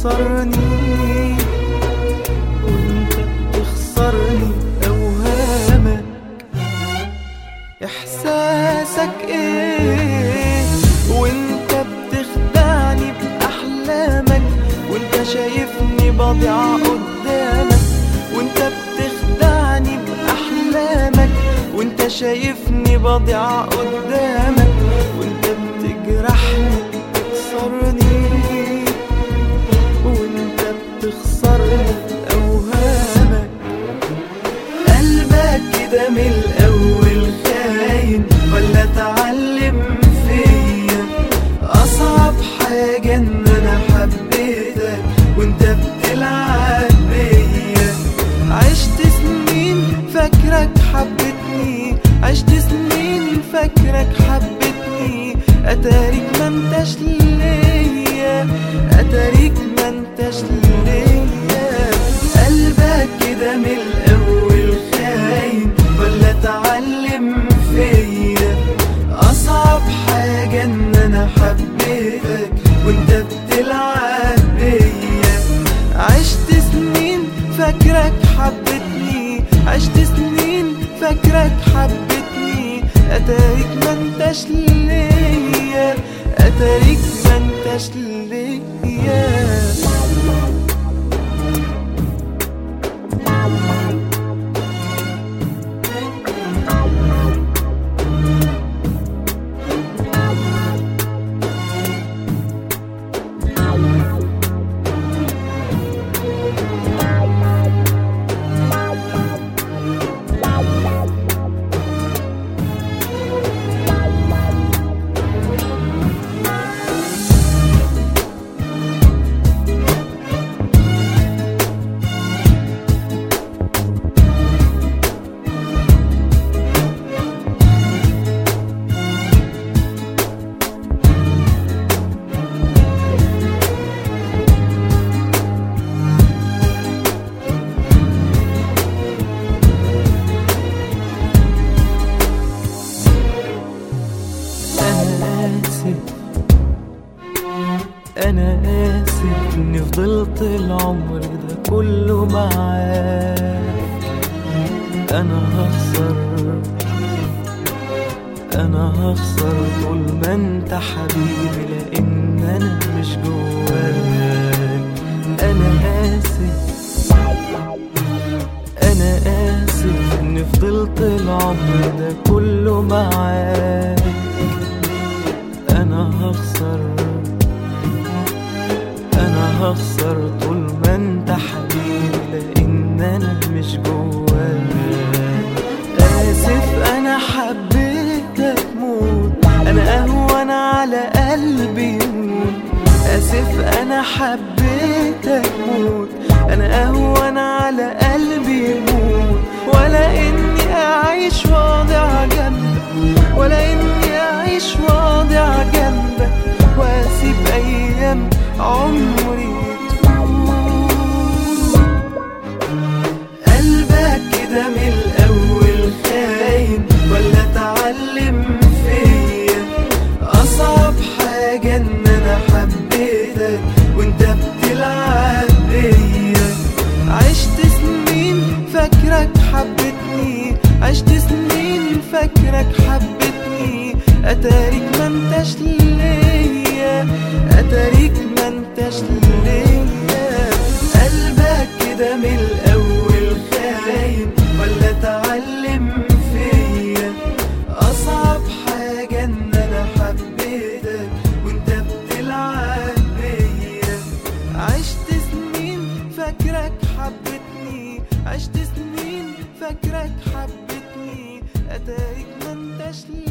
بتخسرني وانت بتخسرني اوهامك احساسك ايه وانت بتخدعني باحلامك وانت شايفني بضيع قدامك وانت بتخدعني باحلامك وانت شايفني بضيع قدامك وانت بتجرحني بتكسرني وانت بتخسرني اوهامك قلبك كده من الاول خاين ولا اتعلم فيا اصعب حاجه ان انا حبيتك وانت بتلعب بيا عشت سنين فاكرك حبتني عشت سنين فاكرك حبتني اتاريك ما انتش ليا اتاريك ما انتش ليا قلبك كده من الاول خاين ولا اتعلم فيا اصعب حاجه ان انا حبيتك وانت بتلعب بيا عشت سنين فاكرك حبتني عشت سنين فاكرك حبتني اتاريك ما انتش ليا اتاريك ما انتش ليا أنا آسف أنا آسف إني فضلت العمر ده كله معاك أنا هخسر أنا هخسر طول ما أنت حبيبي لأن أنا مش جواك أنا آسف أنا آسف إني فضلت العمر ده كله معاك أنا هخسر أنا هخسر طول ما أنت حبيبي لأن أنا مش جواك آسف أنا حبيتك موت أنا أهون على قلبي يموت آسف أنا حبيتك موت أنا أهون على قلبي يموت ولا إني أعيش واضع جنبك ولا إني أعيش واضع جنبك وأسيب أيام عمري تفوت قلبك كده من الأول خاين ولا اتعلم فيا أصعب حاجة إن أنا حبيتك وأنت بتلعب بيا عشت سنين فاكرك حبتني عشت سنين فاكرك حبتني أتاريك ما انتش ليا أتاريك ما انتش ليا قلبك كده من الأول خاين ولا اتعلم فيا أصعب حاجة إن أنا حبيتك وأنت بتلعب بيا عشت سنين فاكرك حبتني عشت سنين فاكرك حبتني أتاريك ما انتش